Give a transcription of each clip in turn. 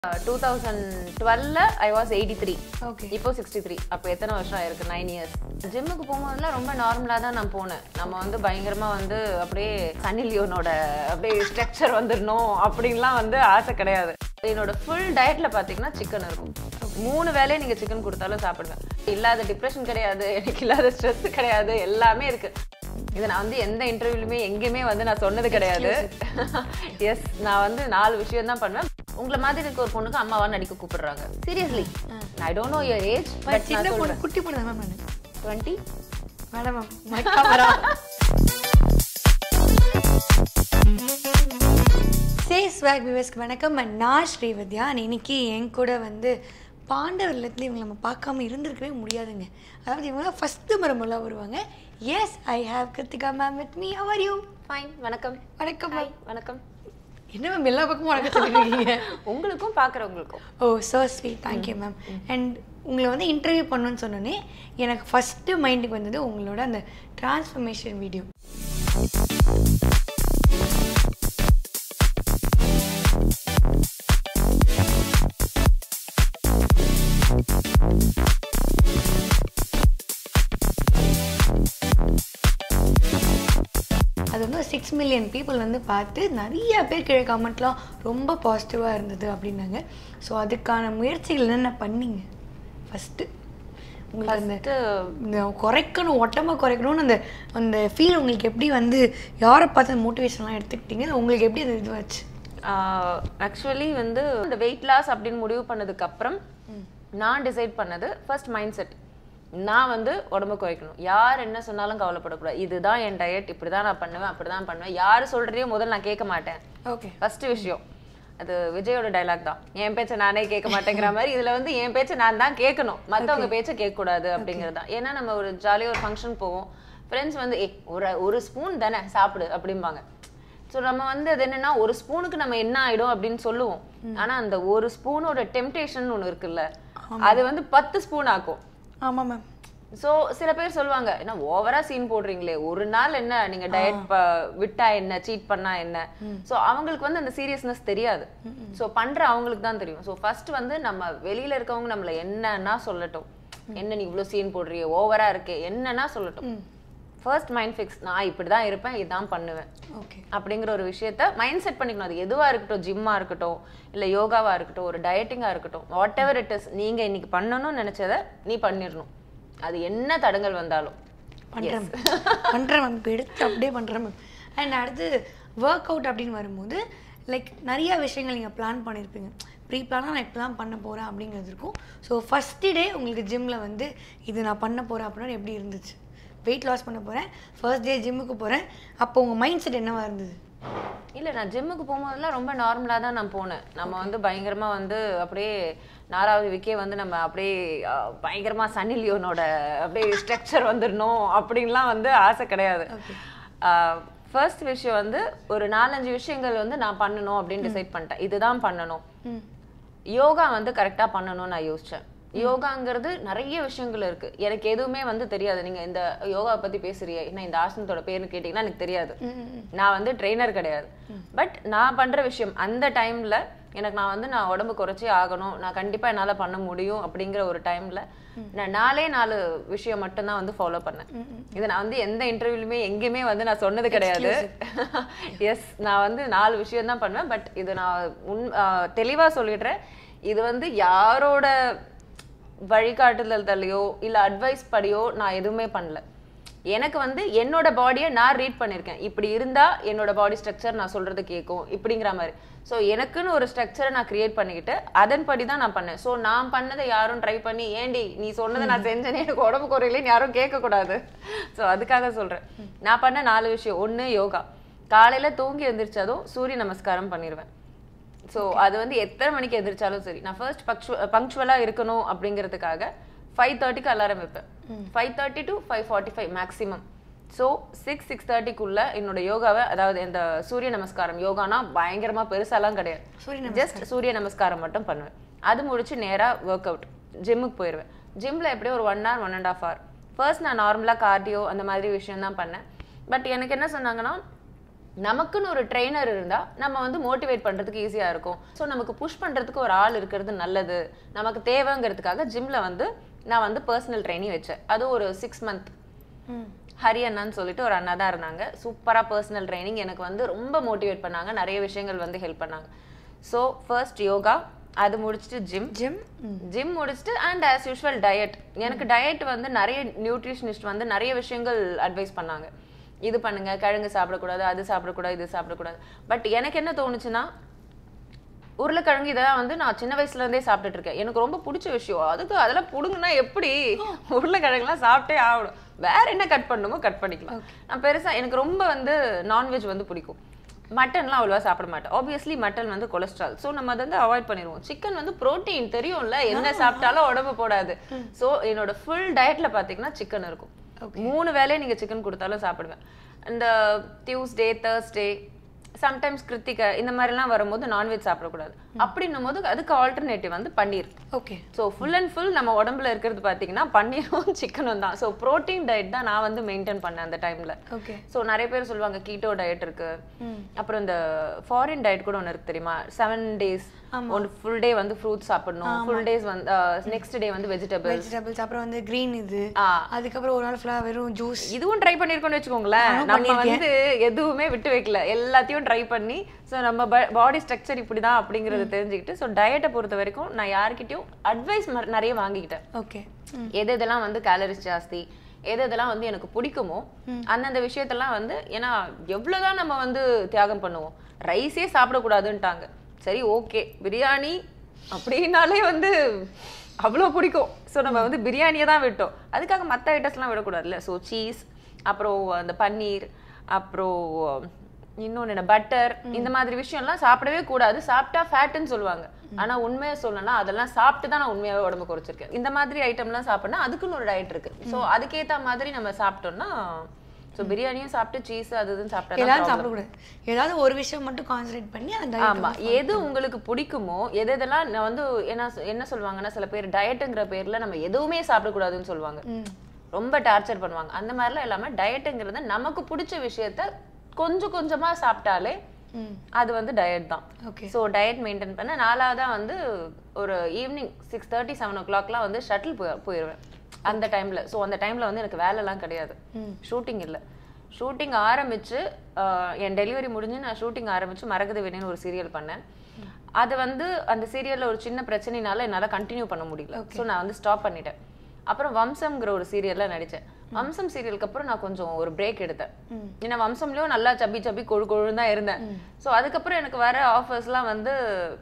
Two thousand டுவெல்ல I was eighty three okay இப்போ sixty three அப்போ எத்தனை வருஷம் ஆயிருக்கு நைன் இயர்ஸ் ஜிம்முக்கு போகும்போதெல்லாம் ரொம்ப நார்மலாக தான் நான் போனேன் நம்ம வந்து பயங்கரமாக வந்து அப்படியே சன்னி லியோனோட அப்படியே ஸ்ட்ரக்சர் வந்துடணும் அப்படின்லாம் வந்து ஆசை கிடையாது என்னோட ஃபுல் டயட்ல பார்த்தீங்கன்னா சிக்கன் இருக்கும் மூணு வேலையை நீங்கள் சிக்கன் கொடுத்தாலும் சாப்பிடுவேன் இல்லாத டிப்ரெஷன் கிடையாது எனக்கு இல்லாத ஸ்ட்ரெஸ் கிடையாது எல்லாமே இருக்கு இது நான் வந்து எந்த இன்டர்வியூலுமே எங்கேயுமே வந்து நான் சொன்னது கிடையாது எஸ் நான் வந்து நாலு விஷயம் தான் பண்ணுவேன் உங்களை மாதிரி இருக்க ஒரு பொண்ணுக்கு அம்மாவா நடிக்க கூப்பிடுறாங்க seriously I don't know your age but சின்ன நான் பொண்ணு சொல்றேன் குட்டி பொண்ணு தான் மேம் நான் twenty madam ma'am camera say swag விவஸ்க்கு வணக்கம் and நான் ஸ்ரீவத்யா and இன்னைக்கு என் கூட வந்து பாண்டவர் இல்லத்துல இவங்க நம்ம பார்க்காம இருந்திருக்கவே முடியாதுங்க அதாவது இவங்க ஃபஸ்ட்டு மரமெல்லாம் வருவாங்க yes I have Krithika ma'am with me are you fine வணக்கம் வணக்கம் ஹாய் மேம் வணக்கம் என்ன மேம் எல்லா பக்கமும் வணக்கம் சொல்லிருக்கீங்க உங்களுக்கும் பார்க்குறவங்களுக்கும் oh so sweet thank you ma'am and உங்களை வந்து இன்டர்வியூ பண்ணணும்னு சொன்னோன்னே எனக்கு ஃபஸ்ட்டு மைண்டுக்கு வந்தது உங்களோட அந்த டிரான்ஸ்ஃபர்மேஷன் வீடியோ அது வந்து சிக்ஸ் மில்லியன் பீப்புள் வந்து பார்த்து நிறைய பேர் கீழே கமெண்ட்லாம் ரொம்ப பாசிட்டிவாக இருந்தது அப்படின்னாங்க ஸோ அதுக்கான முயற்சிகள் என்னென்ன பண்ணீங்க ஃபஸ்ட்டு உங்களுக்கு அந்த First, இந்த குறைக்கணும் ஒட்டமாக குறைக்கணும்னு அந்த அந்த ஃபீல் உங்களுக்கு எப்படி வந்து யாரை பார்த்து மோட்டிவேஷன்லாம் எடுத்துக்கிட்டீங்க உங்களுக்கு எப்படி அது இதுவாச்சு ஆக்சுவலி வந்து இந்த வெயிட் லாஸ் அப்படின்னு முடிவு பண்ணதுக்கு அப்புறம் நான் டிசைட் பண்ணது ஃபர்ஸ்ட் மைண்ட் செட் நான் வந்து உடம்பு குறைக்கணும் யார் என்ன சொன்னாலும் கவலைப்படக்கூடாது இதுதான் என் டயட் இப்படி தான் நான் பண்ணுவேன் அப்படி தான் பண்ணுவேன் யார் சொல்கிறதையும் முதல்ல நான் கேட்க மாட்டேன் ஓகே ஃபர்ஸ்ட் விஷயம் அது விஜயோட டைலாக் தான் என் பேச்சை நானே கேட்க மாட்டேங்கிற மாதிரி இதுல வந்து என் பேச்சை நான் தான் கேட்கணும் மத்தவங்க பேச்சை கேட்க கூடாது அப்படிங்கிறது தான் ஏன்னா நம்ம ஒரு ஜாலியாக ஒரு ஃபங்க்ஷன் போவோம் ஃப்ரெண்ட்ஸ் வந்து ஏ ஒரு ஒரு ஸ்பூன் தானே சாப்பிடு அப்படிம்பாங்க ஸோ நம்ம வந்து அது என்னன்னா ஒரு ஸ்பூனுக்கு நம்ம என்ன ஆயிடும் அப்படின்னு சொல்லுவோம் ஆனா அந்த ஒரு ஸ்பூனோட டெம்டேஷன் ஒன்று இருக்குல்ல அது வந்து பத்து ஸ்பூன் ஆக்கும் ஆமாம் மேம் சோ சில பேர் சொல்லுவாங்க என்ன ஓவரா சீன் போடுறீங்களே ஒரு நாள் என்ன நீங்க டயட் விட்டா என்ன சீட் பண்ணா என்ன சோ அவங்களுக்கு வந்து அந்த சீரியஸ்னஸ் தெரியாது சோ பண்ற அவங்களுக்கு தான் தெரியும் சோ ஃபர்ஸ்ட் வந்து நம்ம வெளியில இருக்கவங்க நம்மள என்னன்னா சொல்லட்டும் என்ன நீ இவ்ளோ சீன் போடுறியே ஓவரா இருக்கே என்னன்னா சொல்லட்டும் ஃபர்ஸ்ட் மைண்ட் ஃபிக்ஸ் நான் இப்படிதான் இருப்பேன் இதான் பண்ணுவேன் ஓகே அப்படிங்கிற ஒரு விஷயத்த மைண்ட் செட் பண்ணிக்கணும் அது எதுவா இருக்கட்டும் ஜிம்மா இருக்கட்டும் இல்ல யோகாவா இருக்கட்டும் ஒரு டயட்டிங்கா இருக்கட்டும் வாட் எவர் இட் இஸ் நீங்க இன்னைக்கு பண்ணணும்னு நினைச்சத நீ பண்ணிடணும் அது என்ன தடங்கள் வந்தாலும் பண்ணுறேன் பண்ணுறேன் மேம் இப்போ எடுத்து அப்படியே பண்ணுறேன் மேம் அண்ட் அடுத்து ஒர்க் அவுட் அப்படின்னு வரும்போது லைக் நிறைய விஷயங்கள் நீங்கள் பிளான் பண்ணியிருப்பீங்க ப்ரீ பிளானாக நான் இப்போ தான் பண்ண போகிறேன் அப்படிங்கிறது இருக்கும் ஸோ ஃபஸ்ட்டு டே உங்களுக்கு ஜிம்மில் வந்து இது நான் பண்ண போகிறேன் அப்படின்னா எப்படி இருந்துச்சு வெயிட் லாஸ் பண்ண போகிறேன் ஃபர்ஸ்ட் டே ஜிம்முக்கு போகிறேன் அப்போ உங்கள் மைண்ட் செட் என்னவா இருந்தது இல்ல நான் ஜிம்முக்கு போகும்போதெல்லாம் ரொம்ப நார்மலா தான் நான் போனேன் நம்ம வந்து பயங்கரமா வந்து அப்படியே நாலாவது விக்கே வந்து நம்ம அப்படியே அஹ், பயங்கரமா சன்னி லியோனோட அப்படியே ஸ்ட்ரக்சர் வந்துடணும் அப்படின்லாம் வந்து ஆசை கிடையாது ஃபர்ஸ்ட் விஷயம் வந்து ஒரு நாலஞ்சு விஷயங்கள் வந்து நான் பண்ணணும் அப்படின்னு டிசைட் பண்ணிட்டேன் இதுதான் பண்ணணும் ம் யோகா வந்து கரெக்டா பண்ணணும்னு நான் யோசிச்சேன் யோகாங்கிறது நிறைய விஷயங்கள் இருக்கு எனக்கு எதுவுமே வந்து தெரியாது நீங்க இந்த யோகா பத்தி பேசுறியே என்ன இந்த ஆசனத்தோட பேர்னு கேட்டீங்கன்னா எனக்கு தெரியாது நான் வந்து ட்ரெயினர் கிடையாது பட் நான் பண்ற விஷயம் அந்த டைம்ல எனக்கு நான் வந்து நான் உடம்பு குறைச்சே ஆகணும் நான் கண்டிப்பா என்னால பண்ண முடியும் அப்படிங்கிற ஒரு டைம்ல நான் நாலே நாலு விஷயம் மட்டும்தான் வந்து ஃபாலோ பண்ணேன் இது நான் வந்து எந்த இன்டர்வியூலுமே எங்கேயுமே வந்து நான் சொன்னது கிடையாது எஸ் நான் வந்து நாலு விஷயம் தான் பண்ணுவேன் பட் இது நான் உன் ஆஹ் தெளிவா சொல்லிடுறேன் இது வந்து யாரோட வழிகாட்டுதல்லையோ இல்ல அட்வைஸ் படியோ நான் எதுவுமே பண்ணல எனக்கு வந்து என்னோட பாடியை நான் ரீட் பண்ணியிருக்கேன் இப்படி இருந்தா என்னோட பாடி ஸ்ட்ரக்சர் நான் சொல்றது கேட்கும் இப்படிங்கிற மாதிரி ஸோ எனக்குன்னு ஒரு ஸ்ட்ரக்சரை நான் கிரியேட் பண்ணிக்கிட்டு அதன்படி தான் நான் பண்ணேன் ஸோ நான் பண்ணதை யாரும் ட்ரை பண்ணி ஏண்டி நீ சொன்னதை நான் செஞ்சேனே எனக்கு உடம்பு குறையிலேன்னு யாரும் கேட்கக்கூடாது ஸோ அதுக்காக சொல்றேன் நான் பண்ண நாலு விஷயம் ஒண்ணு யோகா காலையில தூங்கி எந்திரிச்சதும் சூரிய நமஸ்காரம் பண்ணிடுவேன் ஸோ அது வந்து எத்தனை மணிக்கு எதிர்ச்சாலும் சரி நான் ஃபர்ஸ்ட் பங்க்சுவலாக இருக்கணும் அப்படிங்கிறதுக்காக ஃபைவ் தேர்ட்டிக்கு அலாரம் வைப்பேன் five thirty to five forty five maximum so six சிக்ஸ் தேர்ட்டிக்குள்ள என்னோட யோகாவை அதாவது இந்த சூரிய நமஸ்காரம் யோகானா பயங்கரமா பெருசாலாம் கிடையாது சூரிய ஜஸ்ட் சூரிய நமஸ்காரம் மட்டும் பண்ணுவேன் அது முடிச்சு நேரா ஒர்க் அவுட் ஜிம்முக்கு போயிடுவேன் ஜிம்ல எப்படியும் ஒரு one hour one and half hour first நான் நார்மலா கார்டியோ அந்த மாதிரி விஷயம் தான் பண்ணேன் பட் எனக்கு என்ன சொன்னாங்கன்னா நமக்குன்னு ஒரு ட்ரெயினர் இருந்தா நம்ம வந்து மோட்டிவேட் பண்றதுக்கு ஈஸியா இருக்கும் ஸோ நமக்கு புஷ் பண்றதுக்கு ஒரு ஆள் இருக்கிறது நல்லது நமக்கு தேவைங்கிறதுக்காக ஜிம்ல வந்து நான் வந்து பர்சனல் ட்ரைனிங் வச்சேன் அது ஒரு சிக்ஸ் மந்த் ம் ஹரி அண்ணான்னு சொல்லிட்டு ஒரு அண்ணா தான் இருந்தாங்க சூப்பராக பர்சனல் ட்ரைனிங் எனக்கு வந்து ரொம்ப மோட்டிவேட் பண்ணாங்க நிறைய விஷயங்கள் வந்து ஹெல்ப் பண்ணாங்க ஸோ ஃபர்ஸ்ட் யோகா அது முடிச்சுட்டு ஜிம் ஜிம் ஜிம் முடிச்சுட்டு அண்ட் ஆஸ் யூஷுவல் டயட் எனக்கு டயட் வந்து நிறைய நியூட்ரிஷனிஸ்ட் வந்து நிறைய விஷயங்கள் அட்வைஸ் பண்ணாங்க இது பண்ணுங்க கிழங்கு சாப்பிடக்கூடாது அது சாப்பிடக்கூடாது இது சாப்பிடக்கூடாது பட் எனக்கு என்ன தோணுச்சுன்னா உருளைக்கிழங்கு இதெல்லாம் வந்து நான் சின்ன வயசுல இருந்தே சாப்பிட்டுட்டு இருக்கேன் எனக்கு ரொம்ப பிடிச்ச விஷயம் அதுக்கு அதெல்லாம் புடுங்கன்னா எப்படி உருளைக்கிழங்குலாம் சாப்பிட்டே ஆகணும் வேற என்ன கட் பண்ணணுமோ கட் பண்ணிக்கலாம் நான் பெருசா எனக்கு ரொம்ப வந்து நான்வெஜ் வந்து பிடிக்கும் மட்டன்லாம் அவ்வளோவா சாப்பிட மாட்டேன் ஆப்வியஸ்லி மட்டன் வந்து கொலஸ்ட்ரால் ஸோ நம்ம அதை வந்து அவாய்ட் பண்ணிடுவோம் சிக்கன் வந்து புரோட்டீன் தெரியும்ல என்ன சாப்பிட்டாலும் உடம்பு போடாது ஸோ என்னோட ஃபுல் டயட்ல பார்த்தீங்கன்னா சிக்கன் இருக்கும் மூணு வேலையை நீங்க சிக்கன் கொடுத்தாலும் சாப்பிடுவேன் இந்த டியூஸ்டே தேர்ஸ்டே சம்டைம்ஸ் கிருத்திகை இந்த மாதிரிலாம் வரும்போது நான்வெஜ் சாப்பிடக்கூடாது அப்படின்னும் போது அதுக்கு ஆல்டர்னேட்டிவ் வந்து பன்னீர் okay so full and full நம்ம உடம்புல இருக்கிறது பார்த்தீங்கன்னா பன்னீரும் சிக்கனும் தான் ஸோ ப்ரோட்டீன் டயட் தான் நான் வந்து மெயின்டைன் பண்ணேன் அந்த டைம்ல ஓகே ஸோ நிறைய பேர் சொல்லுவாங்க கீட்டோ டயட் இருக்கு அப்புறம் இந்த ஃபாரின் டயட் கூட ஒன்று இருக்கு தெரியுமா seven days one full day வந்து ஃப்ரூட்ஸ் சாப்பிடணும் ஃபுல் டேஸ் வந்து நெக்ஸ்ட் டே வந்து வெஜிடபிள் வெஜிடபிள்ஸ் அப்புறம் வந்து க்ரீன் இது ஆ. அதுக்கப்புறம் ஒரு நாள் ஃபுல்லாக வெறும் ஜூஸ் இதுவும் ட்ரை பண்ணிருக்கோம்னு வச்சுக்கோங்களேன் நம்ம வந்து எதுவுமே விட்டு வைக்கல எல்லாத்தையும் ட்ரை பண்ணி ஸோ நம்ம பாடி ஸ்ட்ரக்சர் இப்படிதான் அப்படிங்கறத தெரிஞ்சுக்கிட்டு ஸோ டயட்டை பொறுத்த வரைக்கும் நான் யார்கிட்டயும் அட்வைஸ் நிறைய வாங்கிக்கிட்டேன் ஓகே எது எதெல்லாம் வந்து கேலரிஸ் ஜாஸ்தி எது எதெல்லாம் வந்து எனக்கு பிடிக்குமோ அந்தந்த விஷயத்தெல்லாம் வந்து ஏன்னா எவ்வளவுதான் நம்ம வந்து தியாகம் பண்ணுவோம் ரைஸே சாப்பிடக்கூடாதுன்ட்டாங்க சரி ஓகே பிரியாணி அப்படின்னாலே வந்து அவ்வளோ பிடிக்கும் ஸோ நம்ம வந்து பிரியாணியை தான் விட்டோம் அதுக்காக மற்ற ஐட்டம்ஸ்லாம் விடக்கூடாதுல்ல ஸோ சீஸ் அப்புறம் அந்த பன்னீர் அப்புறம் இன்னொன்று என்ன பட்டர் இந்த மாதிரி விஷயம்லாம் சாப்பிடவே கூடாது சாப்பிட்டா ஃபேட்டுன்னு சொல்லுவாங்க ஆனா உண்மையை சொல்லணும்னா அதெல்லாம் சாப்பிட்டு தான் நான் உண்மையாவே உடம்பு குறைச்சிருக்கேன் இந்த மாதிரி ஐட்டம்லாம் சாப்பிட்டா அதுக்குன்னு ஒரு டயட் இருக்கு ஸோ அதுக்கேத்த மாதிரி நம்ம சாப்பிட்டோம்னா ஸோ பிரியாணியும் சாப்பிட்டு சீஸ் அது இதுன்னு சாப்பிட்டா எல்லாரும் சாப்பிடக்கூடாது ஏதாவது ஒரு விஷயம் மட்டும் கான்சென்ட்ரேட் பண்ணி அந்த diet ஆமா எது உங்களுக்கு பிடிக்குமோ எது எதெல்லாம் நான் வந்து என்ன சொ- என்ன சொல்லுவாங்கன்னா சில பேர் டயட்டுங்கிற பேர்ல நம்ம எதுவுமே சாப்பிடக்கூடாதுன்னு சொல்லுவாங்க ம். ரொம்ப டார்ச்சர் பண்ணுவாங்க அந்த மாதிரிலாம் இல்லாம டயட்டுங்கிறது நமக்கு பிடிச்ச விஷயத்த கொஞ்சம் கொஞ்சமா சாப்பிட்டாலே ம் அது வந்து டயட் தான் ஓகே ஸோ டயட் மெயின்டைன் பண்ண நாலாவதா வந்து ஒரு ஈவினிங் சிக்ஸ் தேர்ட்டி செவன் ஓ கிளாக்லாம் வந்து ஷட்டில் போய் போயிடுவேன் அந்த டைம்ல ஸோ அந்த டைம்ல வந்து எனக்கு வேலைலாம் கிடையாது ஷூட்டிங் இல்லை ஷூட்டிங் ஆரம்பிச்சு ஆஹ், என் டெலிவரி முடிஞ்சு நான் ஷூட்டிங் ஆரம்பிச்சு மரகத வேணுன்னு ஒரு சீரியல் பண்ணேன் அது வந்து அந்த சீரியல்ல ஒரு சின்ன பிரச்சனைனால என்னால கண்டினியூ பண்ண முடியல ஸோ நான் வந்து ஸ்டாப் பண்ணிட்டேன் அப்புறம் வம்சம்ங்கிற ஒரு சீரியல்ல நடிச்சேன் வம்சம் சீரியலுக்கு அப்புறம் நான் கொஞ்சம் ஒரு பிரேக் எடுத்தேன் ஏன்னா வம்சம்லயும் நல்லா சப்பி சப்பி கொழு கொழுன்னு தான் இருந்தேன் ஸோ அதுக்கப்புறம் எனக்கு வர ஆஃபர்ஸ்லாம் வந்து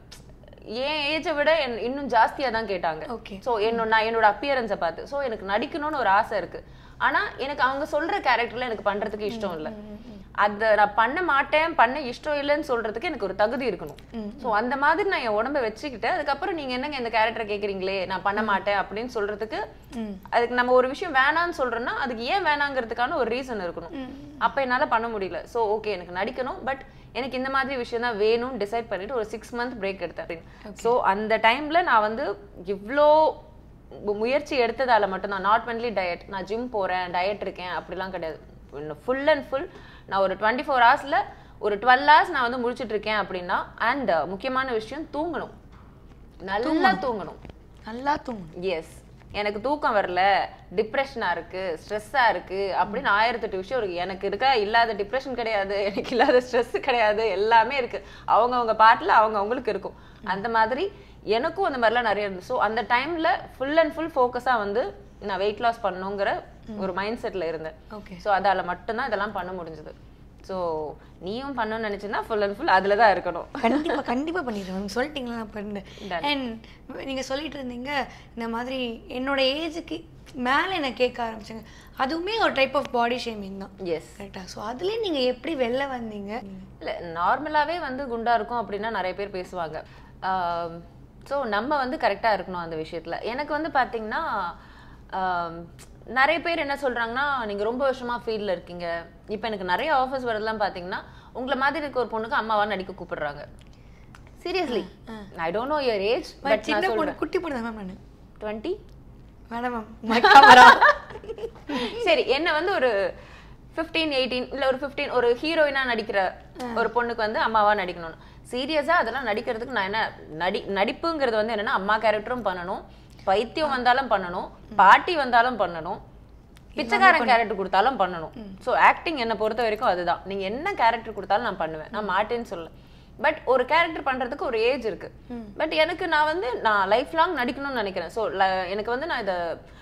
என் ஏஜை விட என்- இன்னும் ஜாஸ்தியா தான் கேட்டாங்க ஓகே ஸோ என்னோட நான் என்னோட அப்பியரன்ஸை பார்த்து ஸோ எனக்கு நடிக்கணும்னு ஒரு ஆசை இருக்கு ஆனா எனக்கு அவங்க சொல்ற கேரக்டர்ல எனக்கு பண்றதுக்கு இஷ்டம் இல்லை அதை நான் பண்ண மாட்டேன் பண்ண இஷ்டம் இல்லைன்னு சொல்றதுக்கு எனக்கு ஒரு தகுதி இருக்கணும் ஸோ அந்த மாதிரி நான் என் உடம்ப வச்சுக்கிட்டு அதுக்கப்புறம் நீங்க என்னங்க இந்த கேரக்டர் கேக்குறீங்களே நான் பண்ண மாட்டேன் அப்படின்னு சொல்றதுக்கு அதுக்கு நம்ம ஒரு விஷயம் வேணாம்னு சொல்றோம்னா அதுக்கு ஏன் வேணாங்கிறதுக்கான ஒரு ரீசன் இருக்கணும் அப்ப என்னால பண்ண முடியல ஸோ ஓகே எனக்கு நடிக்கணும் பட் எனக்கு இந்த மாதிரி விஷயம் தான் வேணும்னு டிசைட் பண்ணிட்டு ஒரு சிக்ஸ் மந்த் பிரேக் எடுத்தேன் ஸோ அந்த டைம்ல நான் வந்து இவ்ளோ மு- முயற்சி எடுத்ததால மட்டும்தான் நாட் ஒன்லி டயட் நான் ஜிம் போறேன் டயட் இருக்கேன் அப்படிலாம் கிடையாது ஃபுல் அண்ட் ஃபுல் நான் ஒரு டுவெண்ட்டி ஃபோர் ஹவர்ஸ்ல ஒரு டுவெல் ஹவர்ஸ் நான் வந்து முழிச்சிட்டு இருக்கேன் அப்படின்னா அண்ட் முக்கியமான விஷயம் தூங்கணும் நல்லா தூங்கணும் நல்லா தூங்கணும் எஸ் எனக்கு தூக்கம் வரல டிப்ரெஷனா இருக்கு ஸ்ட்ரெஸ்ஸா இருக்கு அப்படின்னு ஆயிரத்தெட்டு விஷயம் இருக்கு எனக்கு இருக்க இல்லாத டிப்ரெஷன் கிடையாது எனக்கு இல்லாத ஸ்ட்ரெஸ் கிடையாது எல்லாமே இருக்கு அவங்க அவங்க பாட்டுல அவங்க அவங்களுக்கு இருக்கும் அந்த மாதிரி எனக்கும் அந்த மாதிரிலாம் நிறைய இருந்துச்சு ஸோ அந்த டைம்ல ஃபுல் அண்ட் ஃபுல் ஃபோக்கஸா வந்து நான் வெயிட் லாஸ் பண்ணுங்கிற ஒரு மைண்ட் செட்ல இருந்தேன் ஓகே ஸோ அதால மட்டும்தான் இதெல்லாம் பண்ண முடிஞ்சது ஸோ நீயும் பண்ணணும்னு நினைச்சீங்கன்னா ஃபுல் அண்ட் ஃபுல் அதுல தான் இருக்கணும் கண்டிப்பா கண்டிப்பா பண்ணிடுவேன் நீங்க சொல்லிட்டீங்களா நான் பண்ணேன் அண்ட் நீங்க சொல்லிட்டு இருந்தீங்க இந்த மாதிரி என்னோட ஏஜுக்கு மேலே என்ன கேட்க ஆரம்பிச்சாங்க அதுவுமே ஒரு டைப் ஆஃப் பாடி ஷேமிங் தான் எஸ் கரெக்டா ஸோ அதுலேயே நீங்க எப்படி வெளில வந்தீங்க இல்ல நார்மலாவே வந்து குண்டா இருக்கும் அப்படின்னா நிறைய பேர் பேசுவாங்க ஸோ நம்ம வந்து கரெக்டா இருக்கணும் அந்த விஷயத்துல எனக்கு வந்து பாத்தீங்கன்னா ஆம், நிறைய பேர் என்ன சொல்றாங்கன்னா நீங்க ரொம்ப வருஷமா ஃபீல்ட்ல இருக்கீங்க இப்போ எனக்கு நிறைய ஆஃபர்ஸ் வரதெல்லாம் பாத்தீங்கன்னா உங்களை மாதிரி இருக்க ஒரு பொண்ணுக்கு அம்மாவா நடிக்க கூப்பிடுறாங்க seriously I don't know your age but சின்ன நான் பொண்ணு சொல்றேன் குட்டி பொண்ணு தான் மேம் நான் டுவெண்ட்டி மேடம் மேம் கேமரா சரி என்ன வந்து ஒரு ஃபிஃப்டீன் எயிட்டீன் இல்ல ஒரு ஃபிஃப்டீன் ஒரு ஹீரோயினா நடிக்கிற ஒரு பொண்ணுக்கு வந்து அம்மாவா நடிக்கணும் சீரியஸா அதெல்லாம் நடிக்கிறதுக்கு நான் என்ன நடி நடிப்புங்கிறது வந்து என்னன்னா அம்மா கேரக்டரும் பண்ணணும் பைத்தியம் வந்தாலும் பண்ணணும் பாட்டி வந்தாலும் பண்ணணும் பிச்சைக்காரன் கேரக்டர் கொடுத்தாலும் பண்ணணும் ஸோ ஆக்டிங் என்னை பொறுத்த வரைக்கும் அதுதான் நீங்க என்ன கேரக்டர் கொடுத்தாலும் நான் பண்ணுவேன் நான் மாட்டேன்னு சொல்ல பட் ஒரு கேரக்டர் பண்றதுக்கு ஒரு ஏஜ் இருக்கு பட் எனக்கு நான் வந்து நான் லைஃப் லாங் நடிக்கணும்னு நினைக்கிறேன் ஸோ எனக்கு வந்து நான் இதை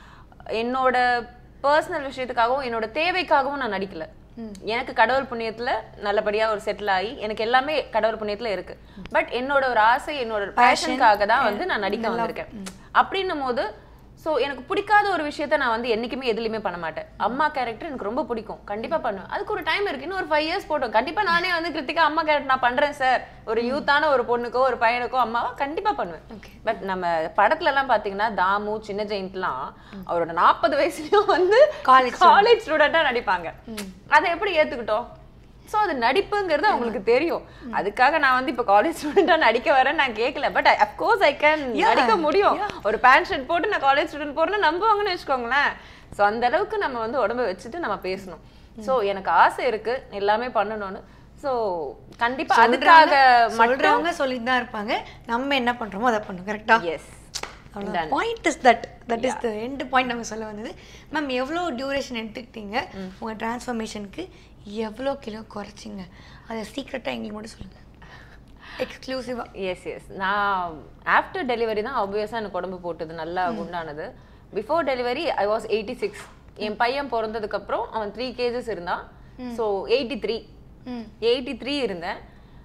என்னோட பர்சனல் விஷயத்துக்காகவும் என்னோட தேவைக்காகவும் நான் நடிக்கல எனக்கு கடவுள் புண்ணியத்துல நல்லபடியா ஒரு செட்டில் ஆகி எனக்கு எல்லாமே கடவுள் புண்ணியத்துல இருக்கு பட் என்னோட ஒரு ஆசை என்னோட பேஷனுக்காக தான் வந்து நான் நடிக்க வந்திருக்கேன் அப்படின்னும் போது சோ எனக்கு பிடிக்காத ஒரு விஷயத்த நான் வந்து என்னைக்குமே எதுலையுமே பண்ண மாட்டேன் அம்மா கேரக்டர் எனக்கு ரொம்ப பிடிக்கும் கண்டிப்பா பண்ணுவேன் அதுக்கு ஒரு டைம் இருக்கு இன்னும் ஒரு ஃபைவ் இயர்ஸ் போட்டோம் கண்டிப்பா நானே வந்து கிருத்திகா அம்மா கேரக்டர் நான் பண்றேன் சார் ஒரு யூத்தான ஒரு பொண்ணுக்கோ ஒரு பையனுக்கோ அம்மாவா கண்டிப்பா பண்ணுவேன் Okay. பட் நம்ம படத்துல எல்லாம் பாத்தீங்கன்னா தாமு சின்ன ஜெயந்த்லாம் அவரோட நாற்பது வயசுலயும் வந்து College காலேஜ் ஸ்டூடெண்டா நடிப்பாங்க அதை எப்படி ஏத்துக்கிட்டோம் சோ அது நடிப்புங்கிறது அவங்களுக்கு தெரியும் அதுக்காக நான் வந்து இப்ப காலேஜ் ஸ்டூடெண்டா நடிக்க வரேன் நான் கேட்கல பட் அப்கோர்ஸ் ஐ கேன் நடிக்க முடியும் ஒரு பேண்ட் ஷர்ட் போட்டு நான் காலேஜ் ஸ்டூடெண்ட் போறேன்னு நம்புவாங்கன்னு வச்சுக்கோங்களேன் சோ அந்த அளவுக்கு நம்ம வந்து உடம்ப வச்சுட்டு நம்ம பேசணும் சோ எனக்கு ஆசை இருக்கு எல்லாமே பண்ணணும்னு சோ கண்டிப்பா அதுக்காக மட்டும் சொல்றவங்க சொல்லிட்டு தான் இருப்பாங்க நம்ம என்ன பண்றோமோ அதை பண்ணும் கரெக்டா எஸ் அவ்வளோதான் point is that that is the end point நம்ம சொல்ல வந்தது மேம் எவ்வளோ டியூரேஷன் எடுத்துக்கிட்டீங்க உங்கள் டிரான்ஸ்ஃபர்மேஷனுக்கு எவ்வளோ கிலோ குறைச்சிங்க அதை சீக்ரெட்டாக எங்களுக்கு மட்டும் சொல்லுங்கள் எக்ஸ்க்ளூசிவாக எஸ் எஸ் நான் ஆஃப்டர் டெலிவரி தான் ஆப்வியஸாக எனக்கு உடம்பு போட்டது நல்லா குண்டானது before delivery I was eighty six என் பையன் பிறந்ததுக்கு அப்புறம் அவன் த்ரீ கேஜஸ் இருந்தான் so eighty three eighty three இருந்தேன்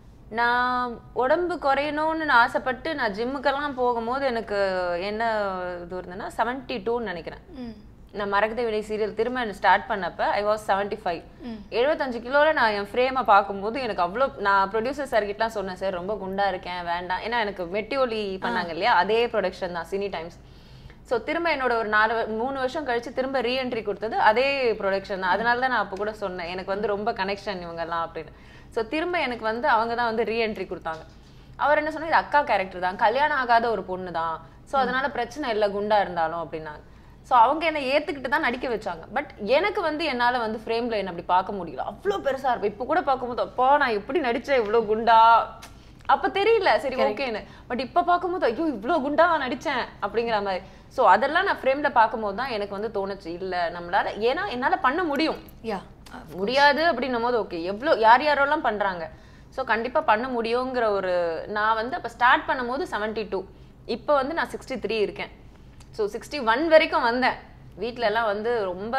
நான் உடம்பு குறையணும்னு நான் ஆசைப்பட்டு நான் ஜிம்முக்கெல்லாம் போகும்போது எனக்கு என்ன இது இருந்ததுன்னா செவன்ட்டி டூன்னு நினைக்கிறேன் நான் மரகத விடை சீரியல் திரும்ப ஸ்டார்ட் பண்ணப்ப ஐ வாஸ் செவன்ட்டி ஃபைவ் எழுபத்தஞ்சு கிலோல நான் என் ஃப்ரேமை பார்க்கும்போது எனக்கு அவ்வளோ நான் ப்ரொடியூசர் சார்கிட்டலாம் சொன்னேன் சார் ரொம்ப குண்டா இருக்கேன் வேண்டாம் ஏன்னா எனக்கு மெட்டியோலி பண்ணாங்க இல்லையா அதே ப்ரொடக்ஷன் தான் சினி டைம்ஸ் ஸோ திரும்ப என்னோட ஒரு நாலு வ- மூணு வருஷம் கழிச்சு திரும்ப ரீஎன்ட்ரி கொடுத்தது அதே ப்ரொடக்ஷன் தான் அதனால தான் நான் அப்போ கூட சொன்னேன் எனக்கு வந்து ரொம்ப கனெக்ஷன் இவங்கெல்லாம் அப்படின்னு ஸோ திரும்ப எனக்கு வந்து அவங்க தான் வந்து ரீஎன்ட்ரி கொடுத்தாங்க அவர் என்ன சொன்னார் இது அக்கா கேரக்டர் தான் கல்யாணம் ஆகாத ஒரு பொண்ணு தான் ஸோ அதனால பிரச்சனை இல்லை குண்டா இருந்தாலும் அப்படின்னாங்க ஸோ அவங்க என்னை ஏத்துக்கிட்டு தான் நடிக்க வச்சாங்க பட் எனக்கு வந்து என்னால வந்து ஃப்ரேம்ல என்ன அப்படி பார்க்க முடியல அவ்வளோ பெருசா இருப்பேன் இப்போ கூட பார்க்கும்போது அப்பா நான் எப்படி நடிச்சேன் இவ்வளோ குண்டா அப்ப தெரியல சரி ஓகேன்னு பட் இப்ப பார்க்கும்போது ஐயோ இவ்ளோ குண்டா நடிச்சேன் அப்படிங்கிற மாதிரி சோ அதெல்லாம் நான் ஃப்ரேம்ல பார்க்கும்போது தான் எனக்கு வந்து தோணுச்சு இல்ல நம்மளால ஏன்னா என்னால பண்ண முடியும் யா முடியாது அப்படின்னும் போது ஓகே எவ்வளோ யார் யாரெல்லாம் பண்றாங்க ஸோ கண்டிப்பா பண்ண முடியுங்கிற ஒரு நான் வந்து அப்ப ஸ்டார்ட் பண்ணும்போது செவன்ட்டி டூ இப்போ வந்து நான் சிக்ஸ்டி த்ரீ இருக்கேன் ஸோ சிக்ஸ்டி ஒன் வரைக்கும் வந்தேன் வீட்ல எல்லாம் வந்து ரொம்ப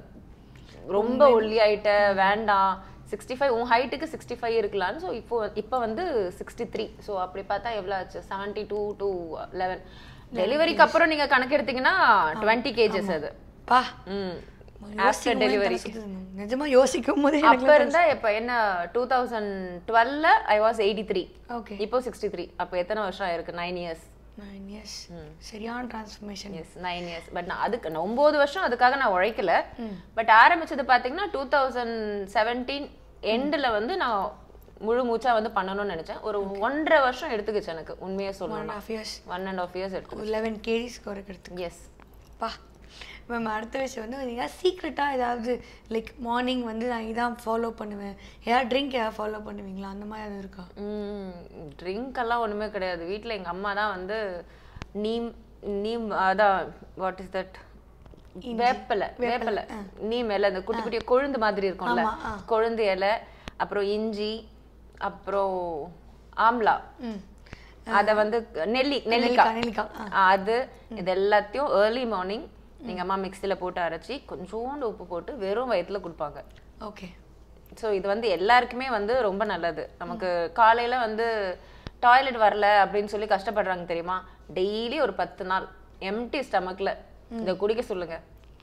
ரொம்ப ஒல்லியாயிட்ட வேண்டாம் சிக்ஸ்டி ஃபைவ் உன் ஹைட்டுக்கு சிக்ஸ்டி ஃபைவ் இருக்கலாம்னு ஸோ இப்போ இப்போ வந்து சிக்ஸ்டி த்ரீ ஸோ அப்படி பார்த்தா எவ்வளோ ஆச்சு செவன்ட்டி டூ டு லெவன் டெலிவரிக்கு அப்புறம் நீங்க கணக்கு எடுத்தீங்கன்னா டுவெண்ட்டி கேஜஸ் அது பா ம் யோசிக்கும் ஆஃப்டர் போதே டெலிவரி தலை சுத்துது ma'am. நிஜமா யோசிக்கும் போதே அப்ப இருந்தா இப்ப என்ன டூ தௌசண்ட் டுவெல்ல I was eighty three okay இப்போ சிக்ஸ்டி த்ரீ அப்போ எத்தனை வருஷம் ஆயிருக்கு நைன் இயர்ஸ் நைன் இயர்ஸ் சரியான transformation yes nine years but நான் அதுக்கு நான் ஒன்பது வருஷம் அதுக்காக நான் உழைக்கல பட் ஆரம்பிச்சது பாத்தீங்கன்னா டூ தௌசண்ட் செவன்டீன் எண்டில் வந்து நான் முழு மூச்சா வந்து பண்ணணும்னு நினைச்சேன் ஒரு ஒன்றரை வருஷம் எடுத்துக்கிச்சு எனக்கு உண்மையா ஒன் சொல்லணும் half years one and half years எடுத்து லெவன் கேஜிஸ் குறைக்கிறதுக்கு எஸ் பா மேம் அடுத்த விஷயம் வந்து நீங்கள் சீக்ரெட்டாக ஏதாவது லைக் மார்னிங் வந்து நான் இதான் ஃபாலோ பண்ணுவேன் ஏதாவது ட்ரிங்க் ஏதாவது ஃபாலோ பண்ணுவீங்களா அந்த மாதிரி எதுவும் இருக்கா ட்ரிங்க் எல்லாம் ஒண்ணுமே கிடையாது வீட்ல எங்க அம்மா தான் வந்து நீம் நீம் அதான் வாட் இஸ் தட் வேப்பலை வேப்பலை நீம் இலை அந்த குட்டி குட்டி கொழுந்து மாதிரி இருக்கும்ல ஆமா, ஆ. கொழுந்து இலை அப்புறம் இஞ்சி அப்புறம் ஆம்லா ம் அத வந்து நெல்லி நெல்லிக்காய், நெல்லிக்காய் நெல்லிக்காய், அது இது எல்லாத்தையும் ஏர்லி மார்னிங் எங்க அம்மா மிக்ஸில போட்டு அரைச்சி கொஞ்சோண்டு உப்பு போட்டு வெறும் வயித்துல கொடுப்பாங்க ஓகே ஸோ இது வந்து எல்லாருக்குமே வந்து ரொம்ப நல்லது நமக்கு காலையில வந்து டாய்லெட் வரல அப்படின்னு சொல்லி கஷ்டப்படுறாங்க தெரியுமா டெய்லி ஒரு பத்து நாள் எம்டி ஸ்டமக்ல இதை குடிக்க சொல்லுங்க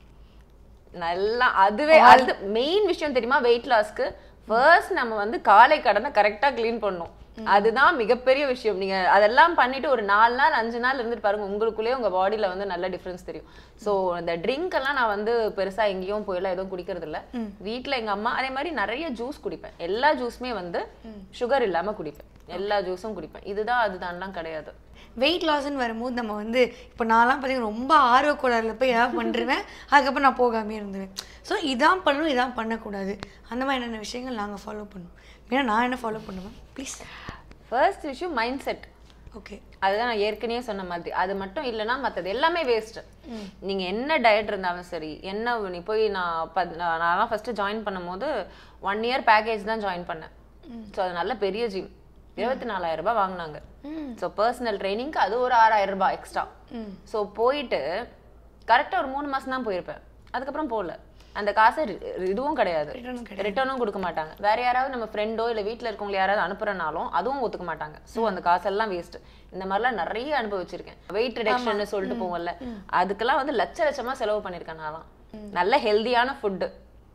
நல்லா அதுவே அது மெயின் விஷயம் தெரியுமா வெயிட் லாஸ்க்கு ஃபர்ஸ்ட் நம்ம வந்து காலை கடனை கரெக்டா க்ளீன் பண்ணணும் அதுதான் மிகப்பெரிய விஷயம் நீங்க அதெல்லாம் பண்ணிட்டு ஒரு நாலு நாள் அஞ்சு நாள் இருந்துட்டு பாருங்க உங்களுக்குள்ளேயே உங்க பாடியில வந்து நல்ல டிஃபரன்ஸ் தெரியும் சோ இந்த ட்ரிங்க் எல்லாம் நான் வந்து பெருசா எங்கேயும் போயெல்லாம் எதுவும் குடிக்கிறது இல்ல வீட்ல எங்க அம்மா அதே மாதிரி நிறைய ஜூஸ் குடிப்பேன் எல்லா ஜூஸுமே வந்து சுகர் இல்லாம குடிப்பேன் எல்லா ஜூஸும் குடிப்பேன் இதுதான் அதுதான்லாம் கிடையாது வெயிட் லாஸ்ன்னு வரும்போது நம்ம வந்து இப்போ நான்லாம் பார்த்தீங்கன்னா ரொம்ப ஆர்வ கோளாறுல போய் ஏதாவது பண்ணிருவேன் அதுக்கப்புறம் நான் போகாமே இருந்துருவேன் ஸோ இதான் பண்ணணும் இதான் பண்ணக்கூடாது அந்த மாதிரி என்னென்ன விஷயங்கள் நாங்கள் ஃபாலோ பண்ணுவோம் ஏன்னா நான் என்ன ஃபாலோ பண்ணுவேன் ப்ளீஸ் ஃபர்ஸ்ட் விஷயம் மைண்ட் செட் ஓகே அதுதான் நான் ஏற்கனவே சொன்ன மாதிரி அது மட்டும் இல்லைன்னா மற்றது எல்லாமே வேஸ்ட் நீங்க என்ன டயட் இருந்தாலும் சரி என்ன நீ போய் நான் பத் நான் நான்லாம் ஃபர்ஸ்ட் ஜாயின் பண்ணும்போது ஒன் இயர் பேக்கேஜ் தான் ஜாயின் பண்ணேன் ஸோ அது நல்ல பெரிய ஜிம் இருபத்தி நாலாயிரம் ரூபாய் வாங்கினாங்க ஸோ பர்சனல் ட்ரைனிங்க்கு அது ஒரு ஆறாயிரம் ரூபாய் எக்ஸ்ட்ரா ஸோ போயிட்டு கரெக்டாக ஒரு மூணு மாசம் தான் போயிருப்பேன் அதுக்கப்புறம் போகல அந்த காசை ரி- இதுவும் கிடையாது Return கிடையாது. ரிட்டர்னும் கொடுக்க மாட்டாங்க வேற யாராவது நம்ம ஃப்ரெண்டோ இல்லை வீட்டில் இருக்கவங்க யாராவது அனுப்புறனாலும் அதுவும் ஒத்துக்க மாட்டாங்க ஸோ அந்த காசெல்லாம் வேஸ்ட் இந்த மாதிரிலாம் நிறைய அனுபவிச்சிருக்கேன் வெயிட் ரிடக்ஷன் சொல்லிட்டு போவோம்ல அதுக்கெல்லாம் வந்து லட்ச லட்சமா செலவு பண்ணியிருக்கேன் நான்லாம் நல்ல ஹெல்தியான ஃபுட்டு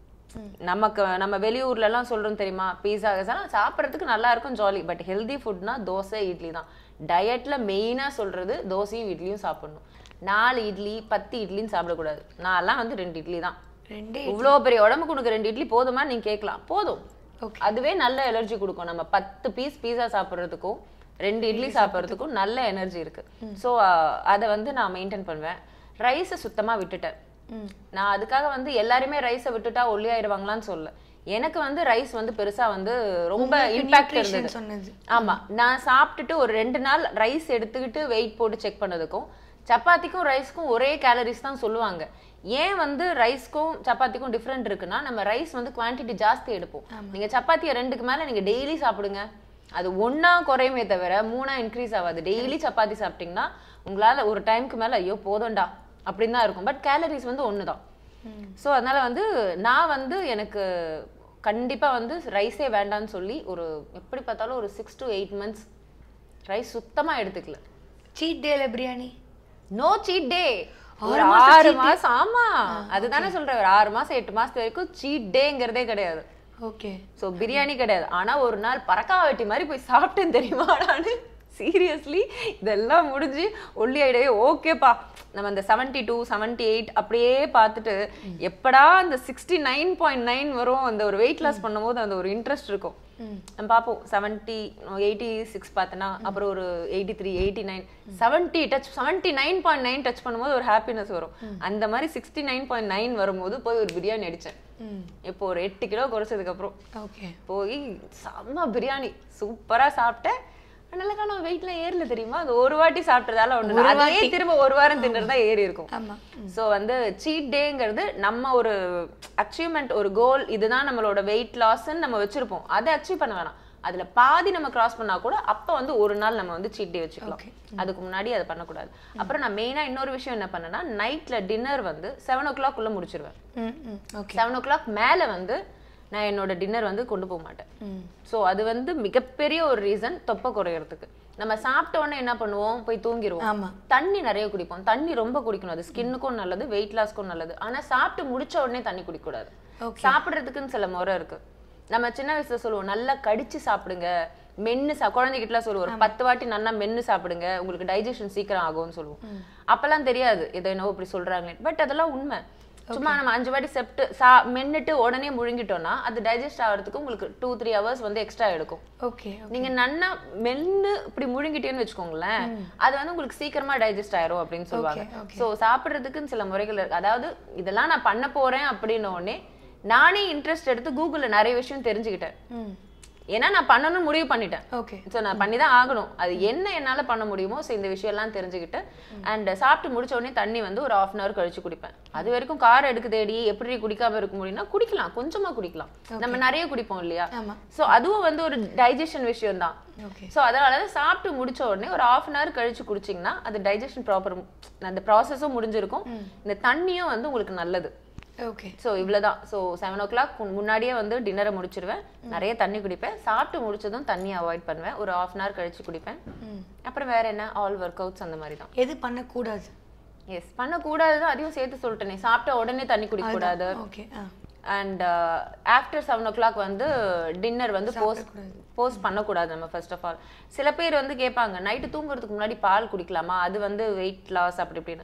நமக்கு நம்ம வெளியூர்ல எல்லாம் சொல்றோம் தெரியுமா பீஸா கீஸாலாம் சாப்பிட்றதுக்கு நல்லா இருக்கும் ஜாலி பட் ஹெல்தி ஃபுட்னா தோசை இட்லி தான் டயட்ல மெயினா சொல்றது தோசையும் இட்லியும் சாப்பிடணும் நாலு இட்லி பத்து இட்லின்னு சாப்பிடக்கூடாது நான்லாம் வந்து ரெண்டு இட்லி தான் ரெண்டே இவ்வளோ பெரிய உடம்புக்கு உனக்கு ரெண்டு இட்லி போதுமா நீங்க கேட்கலாம் போதும் Okay. அதுவே நல்ல எனர்ஜி கொடுக்கும் நம்ம பத்து பீஸ் பீஸா சாப்பிட்றதுக்கும் ரெண்டு இட்லி சாப்பிட்றதுக்கும் நல்ல எனர்ஜி இருக்கு ஸோ அதை வந்து நான் மெயின்டைன் பண்ணுவேன் ரைஸை சுத்தமா விட்டுட்டேன் நான் அதுக்காக வந்து எல்லாருமே ரைஸை விட்டுட்டா ஒல்லியாயிருவாங்களான்னு சொல்ல எனக்கு வந்து ரைஸ் வந்து பெருசா வந்து ரொம்ப உங்களுக்கு இம்பாக்ட் nutrition இருந்தது சொன்னது. ஆமா நான் சாப்பிட்டுட்டு ஒரு ரெண்டு நாள் ரைஸ் எடுத்துக்கிட்டு வெயிட் போட்டு செக் பண்ணதுக்கும் சப்பாத்திக்கும் ரைஸ்க்கும் ஒரே கேலரிஸ் தான் சொல்லுவாங்க ஏன் வந்து ரைஸ்க்கும் சப்பாத்திக்கும் டிஃப்ரெண்ட் இருக்குன்னா நம்ம ரைஸ் வந்து குவான்டிட்டி ஜாஸ்தி எடுப்போம் நீங்க சப்பாத்தியை ரெண்டுக்கு மேல நீங்க டெய்லி சாப்பிடுங்க அது ஒண்ணா குறையுமே தவிர மூணா இன்க்ரீஸ் ஆகாது டெய்லி சப்பாத்தி சாப்பிட்டீங்கன்னா உங்களால ஒரு டைம்க்கு மேல ஐயோ போதும்டா அப்படின்னு தான் இருக்கும் பட் கேலரிஸ் வந்து ஒன்று தான் ஸோ அதனால வந்து நான் வந்து எனக்கு கண்டிப்பா வந்து ரைஸே வேண்டாம்னு சொல்லி ஒரு எப்படி பார்த்தாலும் ஒரு six to eight months rice சுத்தமா எடுத்துக்கல சீட் டேல பிரியாணி நோ சீட் டே ஆறு ஒரு மாசம் ஆறு cheat day? மாசம் ஆமா அதுதானே சொல்றேன் ஒரு ஆறு மாசம் எட்டு மாசத்து வரைக்கும் சீட் டேங்கிறதே கிடையாது ஓகே சோ பிரியாணி கிடையாது ஆனா ஒரு நாள் பறக்காவ வெட்டி மாதிரி போய் சாப்பிட்டேன் தெரியுமா நானு சீரியஸ்லி இதெல்லாம் முடிஞ்சு ஒல்லி ஆயிடவே ஓகேப்பா நம்ம அந்த செவன்டி டூ செவன்டி எயிட் அப்படியே பார்த்துட்டு எப்படா அந்த சிக்ஸ்டி நைன் பாயிண்ட் நைன் வரும் அந்த ஒரு வெயிட் லாஸ் பண்ணும்போது அந்த ஒரு இன்ட்ரெஸ்ட் இருக்கும் நம்ம பார்ப்போம் செவன்ட்டி எயிட்டி சிக்ஸ் பார்த்தனா அப்புறம் ஒரு eighty three eighty nine seventy touch seventy nine point nine touch பண்ணும்போது ஒரு ஹாப்பினஸ் வரும் அந்த மாதிரி சிக்ஸ்டி நைன் பாயிண்ட் நைன் வரும்போது போய் ஒரு பிரியாணி அடிச்சேன் இப்போ ஒரு எட்டு கிலோ குறைச்சதுக்கு அப்புறம் ஓகே போய் செம்ம பிரியாணி சூப்பரா சாப்பிட்டேன் அதனால நான் வெயிட்லாம் ஏறல தெரியுமா அது ஒரு வாட்டி சாப்பிட்டதால ஒண்ணு ஒரு அதே வாட்டி. திரும்ப ஒரு வாரம் தின்னுறதா ஏறி இருக்கும் ஆமா சோ வந்து சீட் டேங்கிறது நம்ம ஒரு அச்சீவ்மெண்ட் ஒரு கோல் இதுதான் நம்மளோட வெயிட் லாஸ்ன்னு நம்ம வச்சிருப்போம் அதை அச்சீவ் பண்ண வேணாம் அதுல பாதி நம்ம கிராஸ் பண்ணா கூட அப்ப வந்து ஒரு நாள் நம்ம வந்து சீட் டே வச்சுக்கலாம் Okay. அதுக்கு முன்னாடி அதை பண்ணக்கூடாது அப்புறம் நான் மெயினா இன்னொரு விஷயம் என்ன பண்ணேன்னா நைட்ல டின்னர் வந்து செவன் ஓ கிளாக் உள்ள முடிச்சிருவேன் ம் ம் ஓகே செவன் ஓ கிளாக் மேல வந்து நான் என்னோட டின்னர் வந்து கொண்டு போக மாட்டேன் ம் ஸோ அது வந்து மிகப்பெரிய ஒரு ரீசன் தொப்பை குறையறதுக்கு நம்ம சாப்பிட்ட உடனே என்ன பண்ணுவோம் போய் தூங்கிடுவோம் ஆமா தண்ணி நிறைய குடிப்போம் தண்ணி ரொம்ப குடிக்கணும் அது ஸ்கின்னுக்கும் நல்லது வெயிட் லாஸ்க்கும் நல்லது ஆனா சாப்பிட்டு முடிச்ச உடனே தண்ணி குடிக்கக்கூடாது Okay. சாப்பிடுறதுக்குன்னு சில முறை இருக்கு நம்ம சின்ன வயசுல சொல்லுவோம் நல்லா கடிச்சு சாப்பிடுங்க மென்னு சா குழந்தைகிட்டலாம் சொல்லுவோம் ஒரு பத்து வாட்டி நல்லா மென்னு சாப்பிடுங்க உங்களுக்கு டைஜஷன் சீக்கிரம் ஆகும்னு சொல்லுவோம் அப்பெல்லாம் தெரியாது ஏதோ என்னவோ இப்படி சொல்றாங்களே பட் அதெல்லாம் உண்மை சும்மா நம்ம அஞ்சு வாட்டி செப்ட் சா மென்னுட்டு உடனே முழுங்கிட்டோம்னா அது டைஜஸ்ட் ஆகிறதுக்கு உங்களுக்கு டூ த்ரீ ஹவர்ஸ் வந்து எக்ஸ்ட்ரா எடுக்கும் ஓகே நீங்க நன்னா மென்னு இப்படி முழுங்கிட்டேன்னு வச்சுக்கோங்களேன் அது வந்து உங்களுக்கு சீக்கிரமா டைஜஸ்ட் ஆயிரும் அப்படின்னு சொல்லுவாங்க Okay, okay. சோ சாப்பிடுறதுக்குன்னு சில முறைகள் இருக்கு அதாவது இதெல்லாம் நான் பண்ண போறேன் அப்படின்ன உடனே நானே இன்ட்ரெஸ்ட் எடுத்து கூகுள்ல நிறைய விஷயம் தெரிஞ்சுக்கிட்டேன் ம் ஏன்னா நான் பண்ணணும்னு முடிவு பண்ணிட்டேன் ஓகே ஸோ நான் பண்ணி தான் ஆகணும் அது என்ன என்னால பண்ண முடியுமோ ஸோ இந்த விஷயம்லாம் தெரிஞ்சுக்கிட்டு அண்ட் சாப்பிட்டு முடிச்ச உடனே தண்ணி வந்து ஒரு ஆஃப் அன் ஹவர் கழிச்சு குடிப்பேன் அது வரைக்கும் கார் எடுக்கு தேடி எப்படி குடிக்காம இருக்க முடியும்னா குடிக்கலாம் கொஞ்சமா குடிக்கலாம் நம்ம நிறைய குடிப்போம் இல்லையா ஆமா ஸோ அதுவும் வந்து ஒரு டைஜஷன் விஷயம் தான் ஓகே ஸோ அதனால தான் சாப்பிட்டு முடிச்ச உடனே ஒரு ஆஃப் அன் ஹவர் கழிச்சு குடிச்சிங்கன்னா அது டைஜஷன் ப்ராப்பர் அந்த ப்ராசஸும் முடிஞ்சிருக்கும் இந்த தண்ணியும் வந்து உங்களுக்கு நல்லது ஓகே ஸோ இவ்வளவுதான் ஸோ செவன் ஓ கிளாக் முன்னாடியே வந்து டின்னரை முடிச்சிருவேன் நிறைய தண்ணி குடிப்பேன் சாப்பிட்டு முடிச்சதும் தண்ணி அவாய்ட் பண்ணுவேன் ஒரு ஆஃப் அன் ஹவர் கழிச்சு குடிப்பேன் ம் அப்புறம் வேற என்ன ஆல் ஒர்க் அவுட்ஸ் அந்த மாதிரி தான் எது பண்ணக்கூடாது எஸ் பண்ணக்கூடாது தான் அதையும் சேர்த்து சொல்லிட்டேனே சாப்பிட்ட உடனே தண்ணி குடிக்கக்கூடாது okay ah and after seven o'clock வந்து டின்னர் வந்து போஸ்ட் போஸ்ட் பண்ணக்கூடாது நம்ம ஃபர்ஸ்ட் ஆஃப் ஆல் சில பேர் வந்து கேட்பாங்க நைட்டு தூங்குறதுக்கு முன்னாடி பால் குடிக்கலாமா அது வந்து வெயிட் லாஸ் அப்படி இப்படின்னு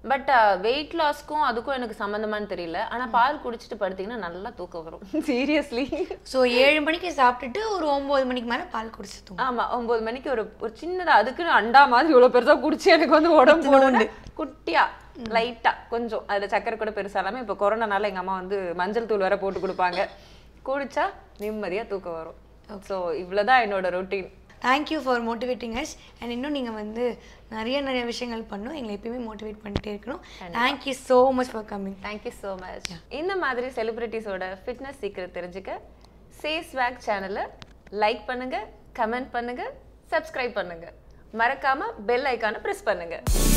பட் வெயிட் லாஸ்க்கும் அதுக்கும் எனக்கு சம்மந்தமான்னு தெரியல ஆனா பால் குடிச்சிட்டு படுத்தீங்கன்னா நல்லா தூக்கம் வரும் சீரியஸ்லி ஸோ ஏழு மணிக்கு சாப்பிட்டுட்டு ஒரு ஒம்பது மணிக்கு மேலே பால் குடிச்சு தூங்கும் ஆமா ஒன்பது மணிக்கு ஒரு ஒரு சின்னதா அதுக்குன்னு அண்டா மாதிரி இவ்வளவு பெருசா குடிச்சு எனக்கு வந்து உடம்பு போடணும் குட்டியா லைட்டா கொஞ்சம் அதுல சக்கரை கூட பெருசா இல்லாம இப்ப கொரோனானால எங்க அம்மா வந்து மஞ்சள் தூள் வேற போட்டு கொடுப்பாங்க குடிச்சா நிம்மதியா தூக்கம் வரும் சோ இவ்வளவுதான் என்னோட routine thank you for motivating us and இன்னும் நீங்கள் வந்து நிறைய நிறைய விஷயங்கள் பண்ணும் எங்களை எப்பயுமே மோட்டிவேட் பண்ணிட்டே இருக்கணும் thank you so much for coming thank you so much இந்த மாதிரி செலிபிரிட்டிஸோட ஃபிட்னஸ் சீக்கிரம் தெரிஞ்சுக்க சேஸ் வேக் சேனலை லைக் பண்ணுங்க கமெண்ட் பண்ணுங்க சப்ஸ்கிரைப் பண்ணுங்க மறக்காம பெல் ஐக்கானை ப்ரெஸ் பண்ணுங்க